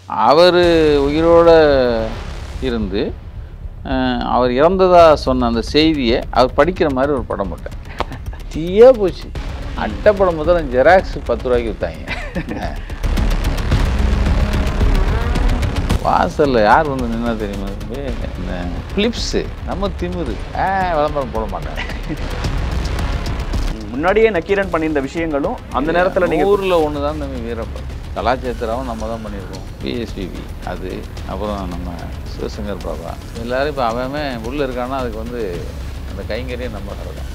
அவர் உயிரோட இருந்து அஹ், அவர் இறந்ததா சொன்ன அந்த செய்தியை அவர் படிக்கிற மாதிரி ஒரு படம் போட்டேன் தீயா போச்சு அட்டை படம் முதல்ல ஜெராக்ஸ் பத்து ரூபாய்க்கு விற்றாங்க வாசல்ல யார் வந்து நின்னா தெரியுமா தம்பி? இந்த பிலிப்ஸு நம்ம திமிரு ஆ விளம்பரம் போட மாட்டாங்க முன்னாடியே நக்கீரன் பண்ணியிருந்த விஷயங்களும் அந்த நேரத்துல நீங்க ஊரில் ஒன்று தான் தம்பி வீரப்பன் கலாச்சேத்திராவும் நம்ம தான் பண்ணியிருக்கோம் பிஎஸ்பிபி அது அப்புறம் நம்ம சிவசங்கர் பாபா எல்லாரும் இப்போ அவன் உள்ளே இருக்கான்னா அதுக்கு வந்து அந்த கைங்கரியை நம்ம தான்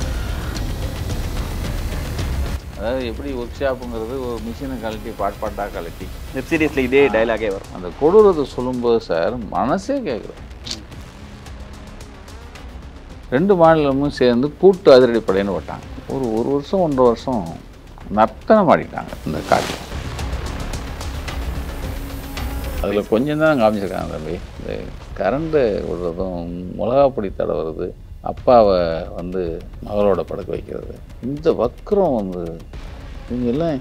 அதாவது எப்படி ஒர்க் ஷாப்புங்கிறது ஒரு மிஷினை கழட்டி பாட் பாட்டாக கழட்டி வெப் சீரிஸ்ல இதே டயலாகே வரும் அந்த கொடூரத்தை சொல்லும்போது சார் மனசே கேட்குறோம் ரெண்டு மாநிலமும் சேர்ந்து கூட்டு அதிரடிப்படைன்னு விட்டாங்க ஒரு ஒரு வருஷம் ஒன்றரை வருஷம் நர்த்தனம் ஆடிட்டாங்க இந்த காட்டு அதில் கொஞ்சம் தான் காமிச்சிருக்காங்க தம்பி இந்த கரண்ட்டு விடுறதும் மிளகாப்பொடி தடவுறது அப்பாவை வந்து மகளோட படுக்க வைக்கிறது இந்த வக்கரம் வந்து இவங்க எல்லாம்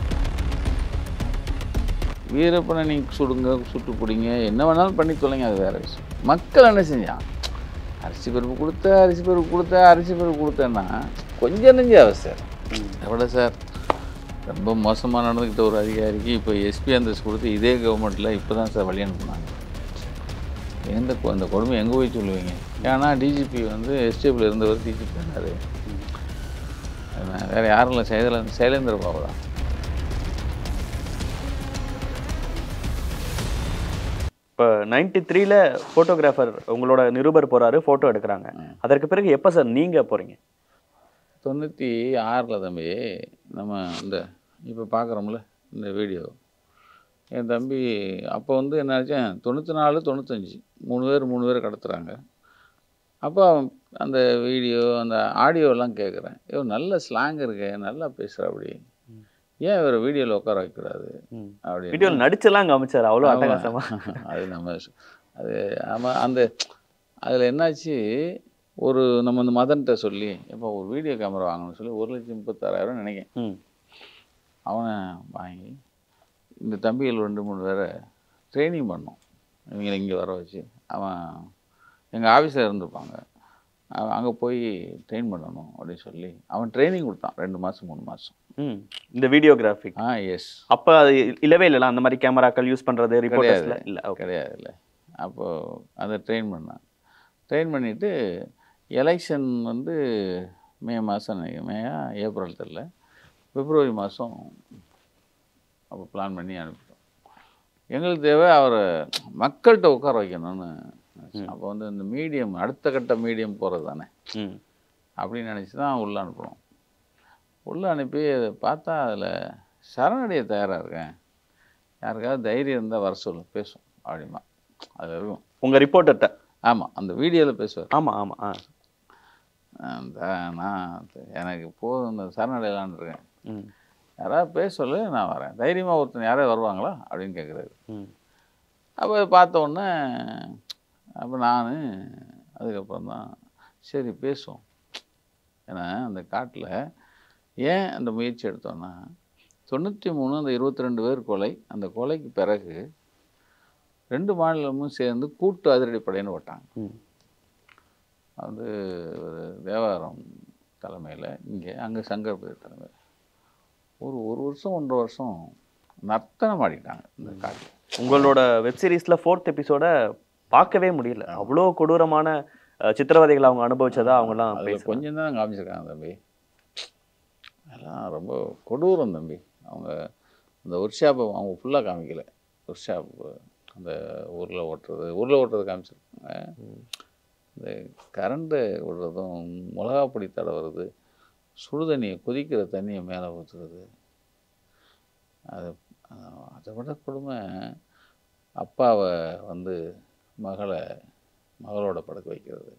வீரப்பனை நீங்கள் சுடுங்க சுட்டு பிடிங்க என்ன வேணாலும் பண்ணி தொலைங்க அது வேற விஷயம் மக்கள் என்ன செஞ்சான் அரிசி பருப்பு கொடுத்த அரிசி பருப்பு கொடுத்த அரிசி பருப்பு கொடுத்தேன்னா கொஞ்சம் நெஞ்சு அவசர் எவ்வளோ சார் ரொம்ப மோசமாக நடந்துக்கிட்ட ஒரு அதிகாரிக்கு இப்போ எஸ்பி அந்தஸ்து கொடுத்து இதே கவர்மெண்ட்டில் இப்போ தான் சார் வழி அனுப்புனாங்க எந்த கொ- இந்த கொடுமை எங்கே போய் சொல்லுவீங்க ஏன்னா டிஜிபி வந்து எஸ்டிஎஃப்ல இருந்தவர் டிஜிபி ஆனார் வேறு யாரும் இல்லை சைலேந்திர சைலேந்திர பாபு தான் இப்போ நைன்டி த்ரீல ஃபோட்டோகிராஃபர் உங்களோட நிருபர் போறாரு ஃபோட்டோ எடுக்கிறாங்க அதற்கு பிறகு எப்போ சார் நீங்க போறீங்க தொண்ணூற்றி ஆறில் தம்பி நம்ம இந்த இப்போ பார்க்குறோம்ல இந்த வீடியோ என் தம்பி அப்போ வந்து என்னாச்சு தொண்ணூற்றி நாலு தொண்ணூத்தஞ்சு மூணு பேர் மூணு பேர் கடத்துறாங்க அப்போ அவன் அந்த வீடியோ அந்த ஆடியோலாம் கேட்குறேன் ஐயோ நல்ல ஸ்லாங் இருக்கு நல்லா பேசுகிற அப்படி ஏன் இவரை வீடியோவில் உட்கார வைக்கக்கூடாது அப்படி வீடியோவில் நடிச்செல்லாம் காமிச்சார் அவ்வளோ அட்டகாசமா அது நம்ம ச- அது ஆமாம் அந்த அதில் என்னாச்சு ஒரு நம்ம இந்த மதன்கிட்ட சொல்லி இப்போ ஒரு வீடியோ கேமரா வாங்கணும்னு சொல்லி ஒரு லட்சம் முப்பத்தாறாயிரம் நினைக்கிறேன் ம் அவனை வாங்கி இந்த தம்பிகள் ரெண்டு மூணு பேரை ட்ரைனிங் பண்ணோம் இவங்களை இங்கே வர வச்சு அவன் எங்கள் ஆஃபீஸில் இருந்திருப்பாங்க அவன் அங்கே போய் ட்ரெயின் பண்ணணும் அப்படின்னு சொல்லி அவன் ட்ரைனிங் கொடுத்தான் ரெண்டு மாதம் மூணு மாதம் ம் இந்த வீடியோகிராஃபிக் ஆ எஸ் அப்போ அது இல்லவே இல்லைல்ல அந்த மாதிரி கேமராக்கள் யூஸ் பண்றது ரிப்போர்ட்டர்ஸ்ல இல்லை ஓகே கிடையாது இல்லை அப்போது அதை ட்ரெயின் பண்ணேன் ட்ரெயின் பண்ணிவிட்டு எலெக்ஷன் வந்து மே மாதம் மேயா ஏப்ரல் தெரில பிப்ரவரி மாதம் அப்போ பிளான் பண்ணி அனுப்பிட்டோம் எங்களுக்கு தேவை அவரை மக்கள்கிட்ட உட்கார வைக்கணும்னு அப்போ வந்து இந்த மீடியம் அடுத்த கட்ட மீடியம் போகிறது தானே ம் அப்படின்னு நினச்சி தான் உள்ளே அனுப்புகிறோம் உள்ளே அனுப்பி அதை பார்த்தா அதில் சரணடைய தயாராக இருக்கேன் யாருக்காவது தைரியம் இருந்தால் வர சொல்லு பேசும் அப்படிமா அதில் இருக்கும் உங்க ரிப்போர்ட்டர்கிட்ட ஆமாம் அந்த வீடியோவில் பேசுவார் ஆமா ஆமா ஆ அந்த நான் எனக்கு போதும் இந்த சரணடையலான்னு இருக்கேன் ம் யாராவது பேச சொல்லு நான் வரேன் தைரியமாக ஒருத்தன் யாராவது வருவாங்களா அப்படின்னு கேட்குறாரு ம் அப்போ பார்த்த உடனே அப்போ நான் அதுக்கப்புறம் தான் சரி பேசுவோம் ஏன்னா அந்த காட்டில் ஏன் அந்த முயற்சி எடுத்தோன்னா தொண்ணூற்றி மூணு அந்த இருபத்தி ரெண்டு பேர் கொலை அந்த கொலைக்கு பிறகு ரெண்டு மாநிலமும் சேர்ந்து கூட்டு அதிரடிப்படைன்னு விட்டாங்க ம் அது ஒரு தேவாரம் தலைமையில் இங்கே அங்கே சங்கர் பேர் தலைமையில் ஒரு ஒரு வருஷம் ஒன்றரை வருஷம் நர்த்தனம் ஆடிட்டாங்க இந்த காட்டில் உங்களோட வெப் சீரிஸ்ல ஃபோர்த் எபிசோட பார்க்கவே முடியல அவ்வளோ கொடூரமான அஹ், சித்திரவதைகளை அவங்க அனுபவிச்சதா அவங்கலாம் அதில் பேசுறாங்க கொஞ்சம் தான் காமிச்சிருக்காங்க தம்பி அதெல்லாம் ரொம்ப கொடூரம் தம்பி அவங்க அந்த ஒர்க் ஷாப்பை அவங்க ஃபுல்லாக காமிக்கல ஒர்க் ஷாப் அந்த ஊரில் ஓட்டுறது ஊரில் ஓட்டுறது காமிச்சிருக்காங்க இந்த கரண்ட்டு விடுறதும் மிளகாப்பொடி தடவுறது சுடுதண்ணியை கொதிக்கிற தண்ணியை மேலே ஊற்றுறது அது அஹ் அதை விட கொடுமை அப்பாவை வந்து மகளை மகளோட படுக்க வைக்கிறது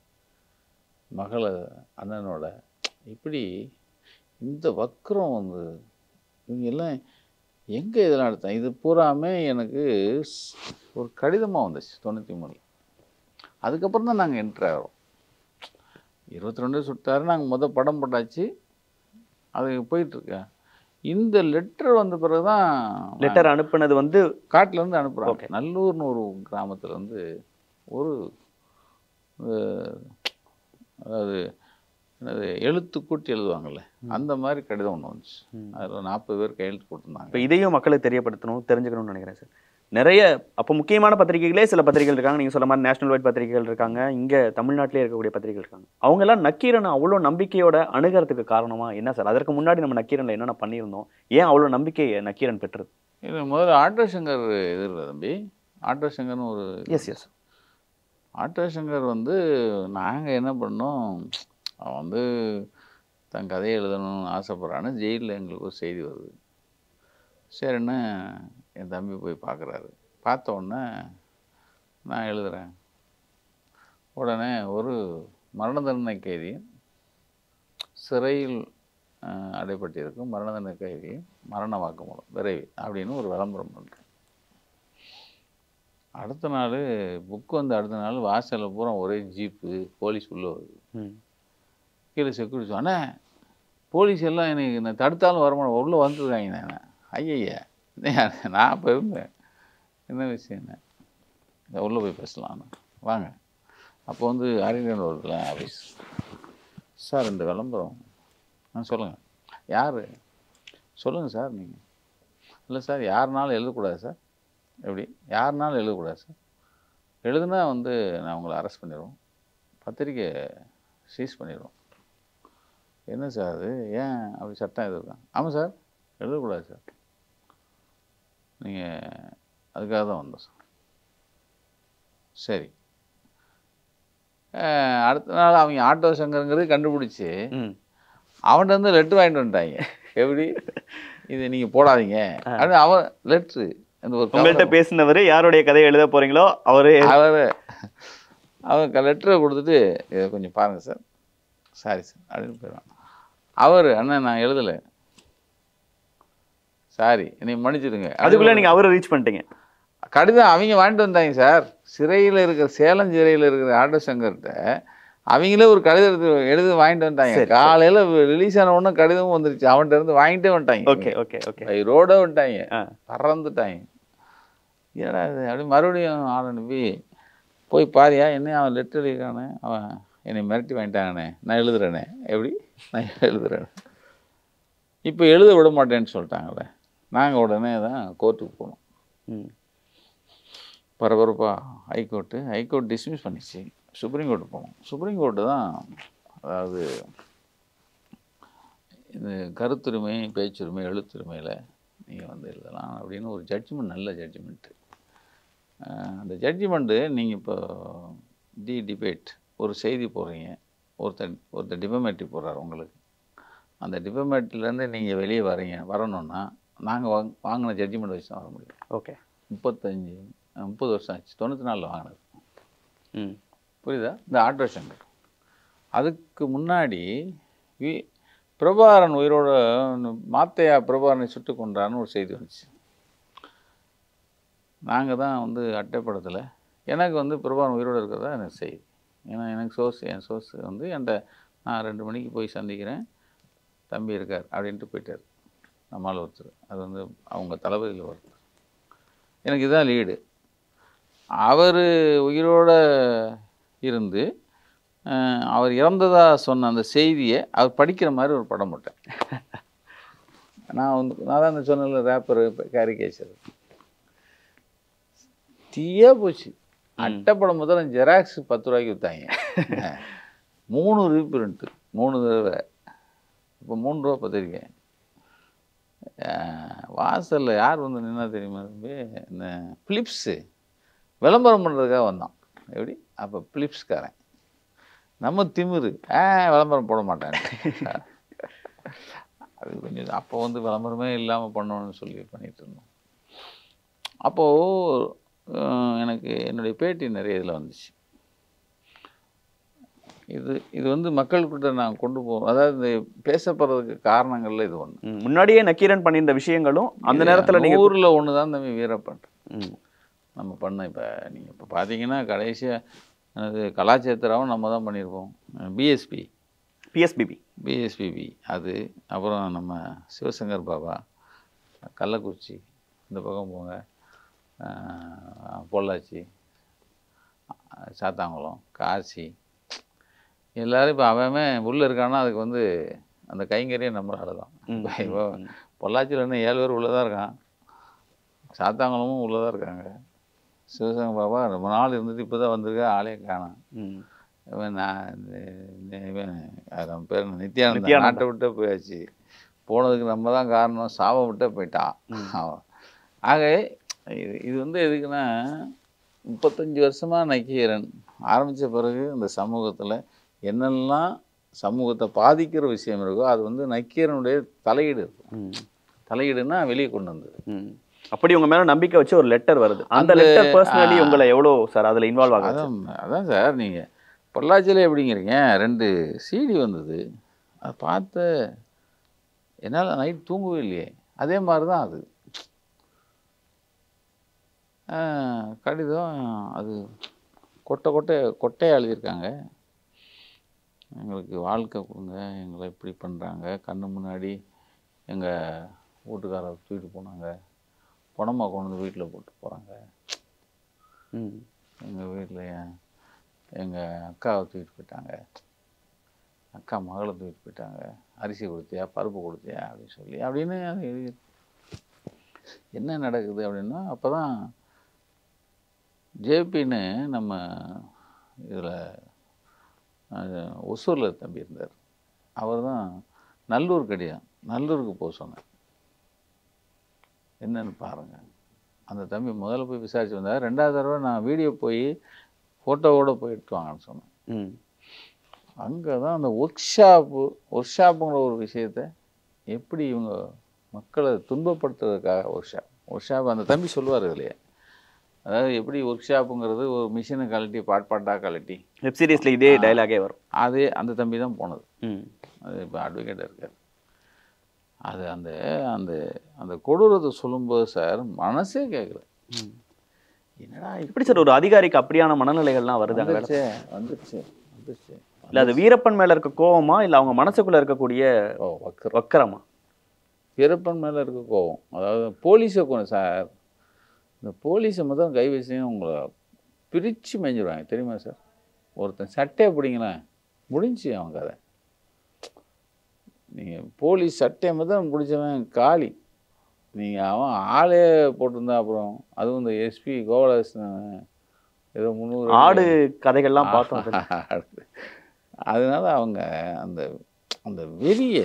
மகளை அண்ணனோட இப்படி இந்த வக்கரம் வந்து இவங்க எல்லாம் எங்கே இதெல்லாம் எடுத்தேன் இது பூராமே எனக்கு ஸ்- ஒரு கடிதமாக வந்துச்சு தொண்ணூற்றி மூணில் அதுக்கப்புறம் தான் நாங்கள் என்ட்ரு ஆகிறோம் இருபத்தி ரெண்டு சுட்டாரு நாங்கள் முத படம் போட்டாச்சு அது போயிட்டுருக்கேன் இந்த லெட்டர் வந்த பிறகு தான் லெட்டர் அனுப்புனது வந்து காட்டிலேருந்து அனுப்புகிறாங்க Okay. நல்லூர்னு ஒரு கிராமத்துல இருந்து ஒரு அஹ், அதாவது என்னது எழுத்து கூட்டி எழுதுவாங்கல்ல அந்த மாதிரி கடிதம் ஒன்று வந்துச்சு ம். அதில் நாற்பது பேர் கையெழுத்து போட்டிருந்தாங்க இப்போ இதையும் மக்களுக்கு தெரியப்படுத்தணும் தெரிஞ்சுக்கணும்னு நினைக்கிறேன் சார் நிறைய அப்போ முக்கியமான பத்திரிகைகளே சில பத்திரிகைகள் இருக்காங்க நீங்கள் சொல்ல மாதிரி நேஷனல் வைட் பத்திரிகைகள் இருக்காங்க இங்கே தமிழ்நாட்டிலே இருக்கக்கூடிய பத்திரிகைகள் இருக்காங்க அவங்க எல்லாம் நக்கீரனை அவ்வளோ நம்பிக்கையோட அணுகிறதுக்கு காரணமா என்ன சார் அதற்கு முன்னாடி நம்ம நக்கீரனில் என்னென்ன பண்ணியிருந்தோம் ஏன் அவ்வளோ நம்பிக்கையை நக்கீரன் பெற்றது இது முதல்ல ஆட்டோ சங்கர் இது இல்லை தம்பி ஆட்டோ சங்கர்னு ஒரு எஸ் எஸ் ஆட்டோ சங்கர் வந்து நாங்கள் என்ன பண்ணோம் அவன் வந்து தன் கதையை எழுதணும்னு ஆசைப்பட்றான்னு ஜெயிலில் எங்களுக்கு ஒரு செய்தி வருது சரின்னு என் தம்பி போய் பார்க்குறாரு பார்த்த உடனே நான் எழுதுகிறேன் உடனே ஒரு மரண தண்டனை கைதி சிறையில் அஹ், அடைப்பட்டிருக்கும் மரண தண்டனை கைதி மரண வாக்குமூலம் விரைவி அப்படின்னு ஒரு விளம்பரம் பண்ணுறேன் அடுத்த நாள் புக் வந்து அடுத்த நாள் வாசலில் பூரா ஒரே ஜீப்பு போலீஸ் உள்ளே வருது ம் கீழே செக்யூரிட்டி அண்ணே போலீஸ் எல்லாம் எனக்கு நான் தடுத்தாலும் வரமாட்டேன் உள்ளே வந்துருக்காங்க நான் ஐயய்யா என்ன நான் இப்போ இருந்தேன் என்ன விஷயம் என்ன இந்த உள்ளே போய் பேசலாம் வாங்க அப்போ வந்து அரியணன் வருதுல ஆஃபீஸ் சார் இந்த விளம்பரம் ஆ சொல்லுங்கள் யார் சொல்லுங்கள் சார் நீங்கள் இல்லை சார் யாருனாலும் எழுதக்கூடாது சார் எப்படி யாருனாலும் எழுதக்கூடாது சார் எழுதுனா வந்து நான் உங்களை அரெஸ்ட் பண்ணிடுவோம் பத்திரிக்கை சீஸ் பண்ணிடுவோம் என்ன சார் அது ஏன் அப்படி சட்டம் எதுவும் இருக்கா ஆமாம் சார் எழுதக்கூடாது சார் நீங்கள் அதுக்காக தான் வந்தோம் சார் சரி அஹ், அடுத்த நாள் அவங்க ஆட்டோ சங்கருங்கிறது கண்டுபிடிச்சி ம் அவன்கிட்ட இருந்து லெட்ரு வாங்கிட்டு வந்துட்டாங்க எப்படி இது நீங்கள் போடாதீங்க அப்படின்னு அவன் லெட்ரு அந்த ஒரு உங்கள்கிட்ட பேசினவர் யாருடைய கதையை எழுத போறீங்களோ அவரு அவர் அவன் லெட்டரை கொடுத்துட்டு இதை கொஞ்சம் பாருங்கள் சார் சாரி சார் அப்படின்னு போயிடுவான் அவர் அண்ணன் நான் எழுதலை சாரி என்னை மன்னிச்சிடுங்க அதுக்குள்ள நீங்க அவரை ரீச் பண்ணிட்டீங்க கடிதம் அவங்க வாங்கிட்டு வந்தாங்க சார் சிறையில் இருக்கிற சேலம் சிறையில் இருக்கிற ஆட்டோ சங்கர்கிட்ட அவங்களே ஒரு கடிதத்தை எழுதி வாங்கிட்டு வந்துட்டாங்க சரி, சரி. காலையில் ரிலீஸ் ஆன உடனே கடிதமும் வந்துருச்சு அவன்கிட்ட இருந்து வாங்கிட்டே வந்துட்டாங்க ஓகே ஓகே ஓகே பை ரோட வந்துட்டாங்க ஆ பறந்துட்டாங்க ஏடா இது அப்படி மறுபடியும் ஆள் அனுப்பி போய் பாரியா என்ன அவன் லெட்டர் எழுதிக்கானே அவன் என்னை மிரட்டி வாங்கிட்டாங்கண்ணே நான் எழுதுறேனே எப்படி நான் எழுதுறேன் இப்போ எழுத விட மாட்டேன்னு சொல்லிட்டாங்களே நாங்கள் உடனே தான் கோர்ட்டுக்கு போனோம் ம் பரபரப்பாக ஹைகோர்ட்டு ஹைகோர்ட் டிஸ்மிஸ் பண்ணிச்சு சுப்ரீம் கோர்ட்டு போனோம் சுப்ரீம் கோர்ட்டு தான் அதாவது இது கருத்துரிமை பேச்சுரிமை எழுத்துரிமையில் நீங்கள் வந்து எழுதலாம் அப்படின்னு ஒரு ஜட்ஜ்மெண்ட் நல்ல ஜட்ஜ்மெண்ட்டு அந்த ஜட்ஜ்மெண்ட்டு நீங்கள் இப்போ டி டிபேட் ஒரு செய்தி போடுறீங்க ஒருத்தர் ஒருத்தர் டிபமேட்டி போடுறாரு உங்களுக்கு அந்த டிபமேட்டிலேருந்து நீங்கள் வெளியே வரீங்க வரணும்னா நாங்கள் வாங் வாங்கின ஜட்ஜ்மெண்ட் வச்சு தான் வர முடியும் ஓகே முப்பத்தஞ்சு அஹ் முப்பது வருஷம் ஆச்சு தொண்ணூற்றி நாலில் வாங்கினது ம் புரியுதா இந்த ஆட்டோ சங்கர் அதுக்கு முன்னாடி வி பிரபாகரன் உயிரோட மாத்தையா பிரபாகரனை சுட்டு கொண்டான்னு ஒரு செய்தி வந்துச்சு நாங்கள் தான் வந்து அட்டைப்படத்தில் எனக்கு வந்து பிரபாகரன் உயிரோடு இருக்கிறதா எனக்கு செய்தி ஏன்னா எனக்கு சோர்ஸ் என் சோர்ஸ் வந்து என்கிட்ட நான் ரெண்டு மணிக்கு போய் சந்திக்கிறேன் தம்பி இருக்கார் அப்படின்ட்டு போயிட்டார் நம்மால் ஒருத்தர் அது வந்து அவங்க தளபதியில் ஒருத்தர் எனக்கு இதுதான் லீடு அவர் உயிரோட இருந்து அஹ், அவர் இறந்ததா சொன்ன அந்த செய்தியை அவர் படிக்கிற மாதிரி ஒரு படம் போட்டேன் நான் வந்து நான் தான் சொன்னல ரேப்பர் கேரிகேச்சர் தீயா போச்சு அட்டைப்படம் முதல்ல ஜெராக்ஸ் பத்து ரூபாய்க்கு விற்றாங்க மூணு ரீப்ரிண்ட்டு மூணு தடவை இப்போ மூணு ரூபா பத்திரிக்கை வாசலில் யார் வந்து நின்னா தெரியுமா தம்பி இந்த பிலிப்ஸு விளம்பரம் பண்ணுறதுக்காக வந்தான் எப்படி அப்போ பிலிப்ஸ்காரன் நம்ம திமிரு ஆ விளம்பரம் போட மாட்டேன் அது கொஞ்சம் அப்போ வந்து விளம்பரமே இல்லாமல் பண்ணணும்னு சொல்லி பண்ணிட்டு இருந்தோம் அப்போது எனக்கு என்னுடைய பேட்டி நிறைய இதில் வந்துச்சு இது இது வந்து மக்கள்கிட்ட நான் கொண்டு போ அதாவது இந்த பேசப்படுறதுக்கு காரணங்கள்ல இது ஒன்று ம். முன்னாடியே நக்கீரன் பண்ணியிருந்த விஷயங்களும் அந்த நேரத்துல நீங்க ஊரில் ஒன்று தான் தம்பி வீரப்பன் ம். நம்ம பண்ண இப்போ நீங்கள் இப்போ பார்த்தீங்கன்னா கடைசியாக அது கலாச்சேத்திராவும் நம்ம தான் பண்ணியிருப்போம் பிஎஸ்பி பிஎஸ்பிபி பிஎஸ்பிபி அது அப்புறம் நம்ம சிவசங்கர் பாபா கள்ளக்குறிச்சி இந்த பக்கம் போங்க ஆஹ் பொள்ளாச்சி ஆஹ் சாத்தாங்குளம் காசி எல்லாரும் இப்போ அவன் உள்ளே இருக்கான்னா அதுக்கு வந்து அந்த கைங்கரியை நம்மளால தான் இப்போ இப்போ பொள்ளாச்சியில் இன்னும் ஏழு பேர் உள்ளே தான் இருக்கான் சாத்தாங்குளமும் உள்ளே தான் இருக்காங்க சிவசங்கர் பாபா ரொம்ப நாள் இருந்துட்டு இப்போ தான் வந்திருக்கா ஆளே காணோம் ம் இவன் நான் இந்த- இந்த இவன் அது அவன் பேர் என்ன? நித்யானந்தா நித்யானந்தா. நாட்டை விட்டே போயாச்சு போனதுக்கு நம்ம தான் காரணம் சாபம் விட்டே போயிட்டான் அவன் ஆக இது இது வந்து எதுக்குன்னா முப்பத்தஞ்சு வருஷமாக நக்கீரன் ஆரம்பித்த பிறகு இந்த சமூகத்தில் என்னெல்லாம் சமூகத்தை பாதிக்கிற விஷயம் இருக்கோ அது வந்து நக்கீரனுடைய தலையீடு இருக்கும் ம் தலையீடுன்னா வெளியே கொண்டு வந்தது ம். அப்படி உங்க மேல நம்பிக்கை வச்சு ஒரு லெட்டர் வருது அந்த அந்த- லெட்டர் பர்சனலி ஆ. உங்களை எவ்வளவு சார் அதுல இன்வால்வ் ஆகுது அதான் அதான் சார் நீங்கள் பொள்ளாச்சியில் எப்படிங்கிறீங்க ரெண்டு சிடி வந்தது அதை பார்த்து என்னால் நைட் தூங்கவே இல்லையே அதே மாதிரி தான் அது ஆ, கடிதம் அது கொட்டை கொட்டை கொட்டையாக எழுதியிருக்காங்க எங்களுக்கு வாழ்க்கை கொடுங்க எங்களை இப்படி பண்ணுறாங்க கண்ணு முன்னாடி எங்கள் வீட்டுக்காரரை தூக்கிட்டு போனாங்க பணமாக கொண்டு வந்து வீட்டில் போட்டு போகிறாங்க ம். எங்கள் வீட்டில் எங்கள் அக்காவை தூக்கிட்டு போயிட்டாங்க அக்கா மகளை தூக்கிட்டு போயிட்டாங்க அரிசி கொடுத்தியா பருப்பு கொடுத்தியா அப்படின்னு சொல்லி அப்படின்னு அது எழுதி என்ன நடக்குது அப்படின்னா அப்போ தான் ஜேபின்னு நம்ம இதில் ஒசூரில் தம்பி இருந்தார் அவர் தான் நல்லூர் கடிதம் நல்லூருக்கு போக சொன்னேன் என்னன்னு பாருங்கள் அந்த தம்பி முதல்ல போய் விசாரிச்சு வந்தார் ரெண்டாவது தடவை நான் வீடியோ போய் ஃபோட்டோவோட போயிட்டு வாங்கன்னு சொன்னேன் ம். அங்கே தான் அந்த ஒர்க் ஷாப்பு ஒர்க் ஷாப்புங்கிற ஒரு விஷயத்த எப்படி இவங்க மக்களை துன்பப்படுத்துறதுக்காக ஒர்க் ஷாப் ஒர்க் ஷாப் அந்த தம்பி சொல்லுவார் இல்லையா அதாவது எப்படி ஒர்க் ஷாப்புங்கிறது ஒரு மிஷினை கழட்டி பாட் பாட்டாக கழட்டி வெப் சீரிஸ்ல இதே டைலாகே வரும் அதே அந்த தம்பி தான் போனது ம். அது இப்போ அட்வொகேட்டாக இருக்கார் அது அந்த அந்த அந்த கொடூரத்தை சொல்லும்போது சார் மனசே கேட்கல ம். என்னடா எப்படி சார் ஒரு அதிகாரிக்கு அப்படியான மனநிலைகள்லாம் வருது அங்க வேலை வந்துருச்சு வந்துருச்சு வந்துருச்சு இல்ல அது வீரப்பன் மேல இருக்க கோவமா இல்ல அவங்க மனசுக்குள்ள இருக்கக்கூடிய ஓ வக்கர் வக்கரமா பிறப்பன் மேலே இருக்க கோவம் அதாவது போலீஸை கொண்டு சார் இந்த போலீஸை முதல் கை வச்சுன்னு உங்களை பிரித்து மேய்ஞ்சிடுவாங்க தெரியுமா சார் ஒருத்தன் சட்டையை பிடிங்களேன் முடிஞ்சு அவன் கதை நீங்கள் போலீஸ் சட்டையை முதல் பிடிச்சவன் காளி நீங்கள் அவன் ஆளே போட்டிருந்தா அப்புறம் அதுவும் இந்த எஸ்பி கோபாலகிருஷ்ணன் ஏதோ முந்நூறு ஆடு கதைகள்லாம் பார்த்தோம் சார். அடுத்து. அதனால அவங்க அந்த அந்த வெறியை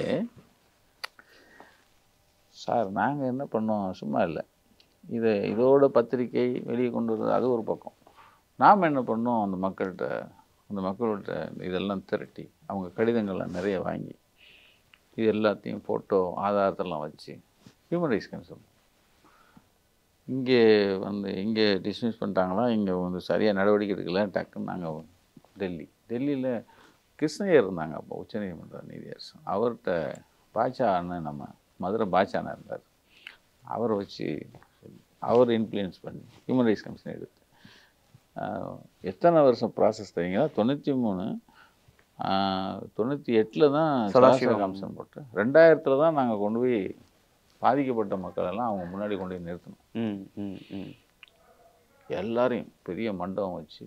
சார் நாங்கள் என்ன பண்ணோம் சும்மா இல்லை இதை இதோட பத்திரிக்கை வெளியே கொண்டு வர்றது அது ஒரு பக்கம் நாம் என்ன பண்ணோம் அந்த மக்கள்கிட்ட அந்த மக்கள்கிட்ட இதெல்லாம் திரட்டி அவங்க கடிதங்கள்லாம் நிறைய வாங்கி இது எல்லாத்தையும் ஃபோட்டோ ஆதாரத்தெல்லாம் வச்சு ஹியூமன் ரைட்ஸ் கமிஷன் இங்கே வந்து இங்கே டிஸ்மிஸ் பண்ணிட்டாங்களா இங்கே வந்து சரியாக நடவடிக்கை எடுக்கல டக்குன்னு நாங்கள் டெல்லி டெல்லியில் கிருஷ்ணய்யர் இருந்தாங்க அப்போ உச்சநீதிமன்ற நீதியரசர் அவர்கிட்ட பாட்சா அண்ணன் நம்ம மதுரை பாட்சா அண்ணன் இருந்தார் அவரை வச்சு அவர் இன்ஃப்ளூயன்ஸ் பண்ணி ஹியூமன் ரைட்ஸ் கமிஷன் எடுத்து ஆஹ், எத்தனை வருஷம் ப்ராசஸ் தெரியுங்களா தொண்ணூற்றி மூணு தொண்ணூற்றி எட்டில் தான் சதாசிவம். சதாசிவ கமிஷன் போட்டு ரெண்டாயிரத்தில் தான் நாங்கள் கொண்டு போய் பாதிக்கப்பட்ட மக்கள் எல்லாம் அவங்க முன்னாடி கொண்டு போய் நிறுத்தணும் ம் ம் ம் எல்லாரையும் பெரிய மண்டபம் வச்சு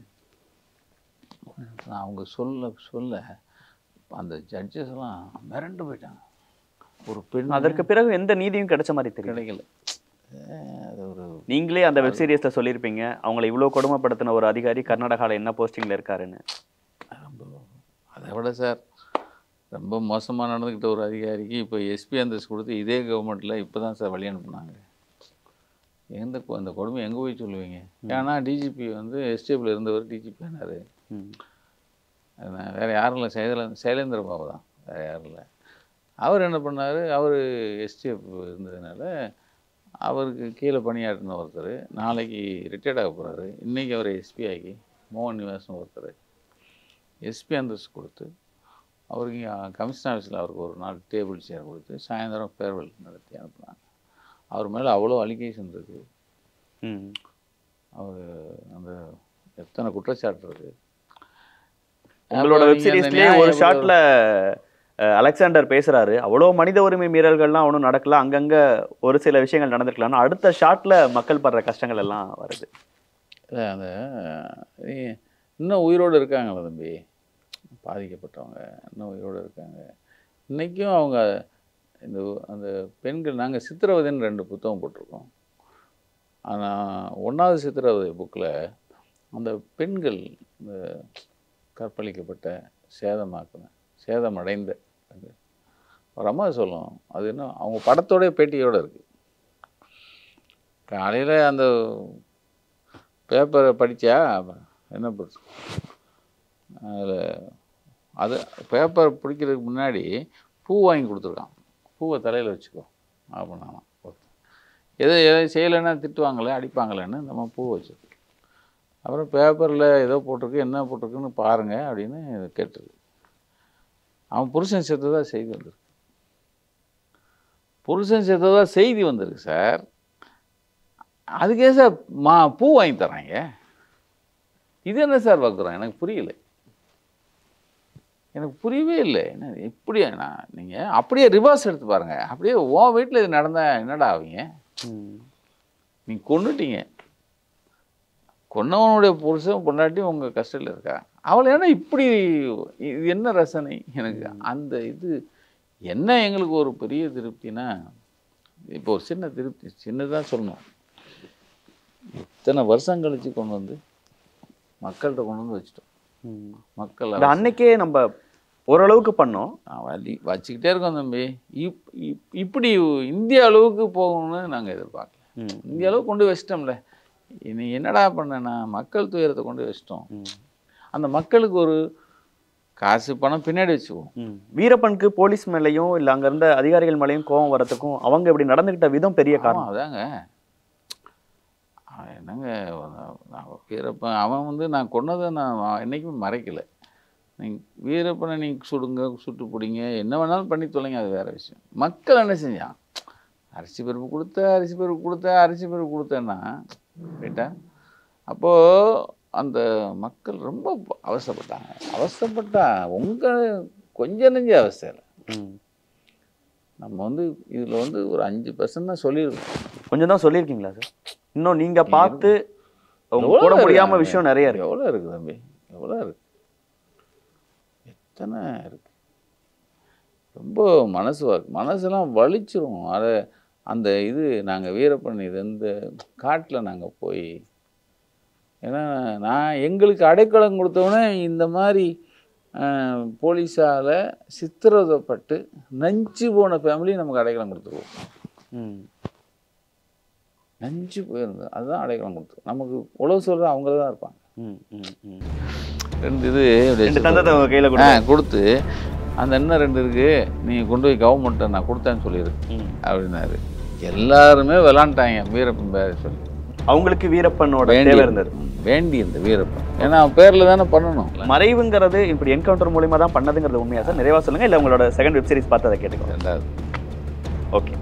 அவங்க சொல்ல சொல்ல அந்த ஜட்ஜஸ் எல்லாம் மிரண்டு போயிட்டாங்க ஒரு பெண் அதற்கு பிறகு எந்த நீதியும் கிடைச்ச மாதிரி தெரியல கிடைக்கல அஹ் அது ஒரு நீங்களே அந்த வெப் சீரிஸ்ல சொல்லியிருப்பீங்க அவங்களை இவ்வளவு கொடுமைப்படுத்தின ஒரு அதிகாரி கர்நாடகால என்ன போஸ்டிங்ல இருக்காருன்னு ரொம்ப அதை விட சார் ரொம்ப மோசமாக நடந்துக்கிட்ட ஒரு அதிகாரிக்கு இப்போ எஸ்பி அந்தஸ்து கொடுத்து இதே கவர்மெண்ட்டில் இப்போ தான் சார் வழி அனுப்புனாங்க எந்த கொ- அந்த கொடுமை எங்கே போய் சொல்லுவீங்க ஏன்னா டிஜிபி வந்து எஸ்டிஎஃப்ல இருந்தவர் டிஜிபி ஆனார் ம். வேறு யாரும் இல்லை சைல சைலேந்திர பாபு தான் வேறு யாரும் இல்லை அவர் என்ன பண்ணார் அவர் எஸ்டிஎஃப் இருந்ததுனால அவருக்கு கீழே பணியாற்றின ஒருத்தர் நாளைக்கு ரிட்டையர்ட் ஆக போகிறாரு இன்றைக்கி அவர் எஸ்பி ஆகி மோகன் நிவாசன் ஒருத்தர் எஸ்பி அந்தஸ்து கொடுத்து அவருக்கு இங்கே கமிஷன் ஆஃபீஸில் அவருக்கு ஒரு நாள் டேபிள் சேர் கொடுத்து சாயந்தரம் ஃபேர்வெல் நடத்தி அனுப்புனாங்க அவர் மேலே அவ்வளோ அலிகேஷன் இருக்குது ம் அவர் அந்த எத்தனை குற்றச்சாட்டு இருக்குது உங்களோட வெப் சீரிஸ்லயே ஒரு ஷாட்ல அஹ், அலெக்சாண்டர் பேசுறாரு அவ்வளோ மனித உரிமை மீறல்கள்லாம் ஒன்றும் நடக்கல அங்கங்க ஒரு சில விஷயங்கள் நடந்திருக்கலாம் அடுத்த ஷாட்ல மக்கள் படுற கஷ்டங்கள் எல்லாம் வருது இல்லை அந்த நீ- இன்னும் உயிரோடு இருக்காங்களா தம்பி பாதிக்கப்பட்டவங்க இன்னும் உயிரோடு இருக்காங்க இன்றைக்கும் அவங்க இந்த அந்த பெண்கள் நாங்கள் சித்திரவதைன்னு ரெண்டு புத்தகம் போட்டிருக்கோம் ஆனால் ஒன்றாவது சித்திரவதை புக்கில் அந்த பெண்கள் இந்த கற்பழிக்கப்பட்ட சேதமாக்கின சேதமடைந்த அது ஒரு அம்மா சொல்லும் அது இன்னும் அவங்க படத்தோட பேட்டியோடு இருக்குது காலையில் அந்த பேப்பரை படித்தா என்ன பண்ணுறது அதில் அது பேப்பர் பிடிக்கிறதுக்கு முன்னாடி பூ வாங்கி கொடுத்துருக்கான் பூவை தலையில் வச்சுக்கோ அப்படின்னாலாம் எதை எதை செய்யலைன்னா திட்டுவாங்களே அடிப்பாங்களேன்னு நம்ம பூ வச்சிருக்கோம் அப்புறம் பேப்பரில் ஏதோ போட்டிருக்கு என்ன போட்டிருக்குன்னு பாருங்கள் அப்படின்னு கேட்டிருக்கு அவன் புருஷன் செத்ததா செய்தி வந்திருக்கு புருஷன் செத்ததா செய்தி வந்திருக்கு சார் அதுக்கே சார் மா பூ வாங்கி தராங்க இது என்ன சார் பார்க்குறோம் எனக்கு புரியல எனக்கு புரியவே இல்லை என்ன இப்படி நான் நீங்கள் அப்படியே ரிவர்ஸ் எடுத்து பாருங்கள் அப்படியே உன் வீட்டில் இது நடந்தால் என்னடா ஆவீங்க நீ கொன்னுட்டீங்க கொன்னவனுடைய புருஷன் பொண்டாட்டி உங்கள் கஷ்டத்தில் இருக்கா அவளை ஏன்னா இப்படி இது என்ன ரசனை எனக்கு அந்த இது என்ன எங்களுக்கு ஒரு பெரிய திருப்தினா இப்போ ஒரு சின்ன திருப்தி சின்னதாக சொல்லணும் இத்தனை வருஷம் கழிச்சு கொண்டு வந்து மக்கள்கிட்ட கொண்டு வந்து வச்சுட்டோம் மக்கள் இந்த அன்னைக்கே நம்ம ஓரளவுக்கு பண்ணோம் நான் வலி வச்சுக்கிட்டே இருக்கோம் தம்பி இப் இப்- இப்படி இந்திய அளவுக்கு போகணும்னு நாங்கள் எதிர்பார்க்கல இந்திய அளவுக்கு கொண்டு வச்சிட்டோம்ல இனி என்னடா பண்ணேன்னா மக்கள் துயரத்தை கொண்டு வச்சிட்டோம் அந்த மக்களுக்கு ஒரு காசு பணம் பின்னாடி வச்சுக்குவோம் வீரப்பனுக்கு போலீஸ் மேலேயும் இல்ல அங்க இருந்த அதிகாரிகள் மேலேயும் கோவம் வரதுக்கும் அவங்க இப்படி நடந்துகிட்ட விதம் பெரிய காரணம் ஆமாம் அதாங்க அவன் என்னங்க நான் வீரப்பன் அவன் வந்து நான் கொன்னதை நான் என்றைக்குமே மறைக்கல நீங்கள் வீரப்பனை நீங்கள் சுடுங்க சுட்டு பிடிங்க என்ன வேணாலும் பண்ணி தொலைங்க அது வேறு விஷயம் மக்கள் என்ன செஞ்சான் அரிசி பருப்பு கொடுத்த அரிசி பருப்பு கொடுத்த அரிசி பருப்பு கொடுத்தேன்னா ரைட்டா அப்போது அந்த மக்கள் ரொம்ப அவசரப்பட்டாங்க அவசரப்பட்டா உங்கள் கொஞ்சம் நெஞ்ச அவஸ்தை இல்லை ம். நம்ம வந்து இதில் வந்து ஒரு அஞ்சு பர்சன்ட் தான் சொல்லியிருக்கோம் கொஞ்சம் தான் சொல்லியிருக்கீங்களா சார் இன்னும் நீங்க பார்த்து உங்க எவ்வளவு போட முடியாம இருக்காங்க? விஷயம் நிறைய இருக்கு எவ்வளோ இருக்கு தம்பி எவ்வளோ இருக்கு எத்தனை இருக்கு ரொம்ப மனசு வ- மனசெல்லாம் வலிச்சிரும் அதை அந்த இது நாங்கள் வீரப்பன் இது இந்த காட்டில் நாங்கள் போய் ஏன்னா நான் எங்களுக்கு அடைக்கலம் கொடுத்தவொடனே இந்த மாதிரி போலீஸால் சித்திரவதைப்பட்டு நஞ்சு போன ஃபேமிலி நமக்கு அடைக்கலம் கொடுத்துருவோம் ம். நஞ்சு போயிருந்தது அதுதான் அடைக்கலம் கொடுத்துருவோம் நமக்கு உழவு சொல்கிற அவங்க தான் இருப்பாங்க ம், ம், ம். ரெண்டு இது இப்படி ரெண்டு தந்தத்தை உங்க கையில ஆ கொடுத்து கொடுத்து அந்த என்ன ரெண்டு இருக்கு நீங்கள் கொண்டு போய் கவர்மெண்ட்டை நான் கொடுத்தேன்னு சொல்லிடு ம். அப்படின்னாரு எல்லாருமே விளாண்டாங்க வீரப்பன் பேர் சொல்லி அவங்களுக்கு வீரப்பனோட வேண்டி தேவை இருந்தது வேண்டி இந்த வீரப்பன் ஏன்னா அவன் பேரில் தானே பண்ணணும் மறைவுங்கிறது இப்படி என்கவுண்டர் மூலியமா தான் பண்ணதுங்கிறது உண்மையா சார் நிறைவா சொல்லுங்க இல்ல உங்களோட செகண்ட் வெப் சீரிஸ் பார்த்து அதை கேட்டுக்கோங்க ரெண்டாவது ஓகே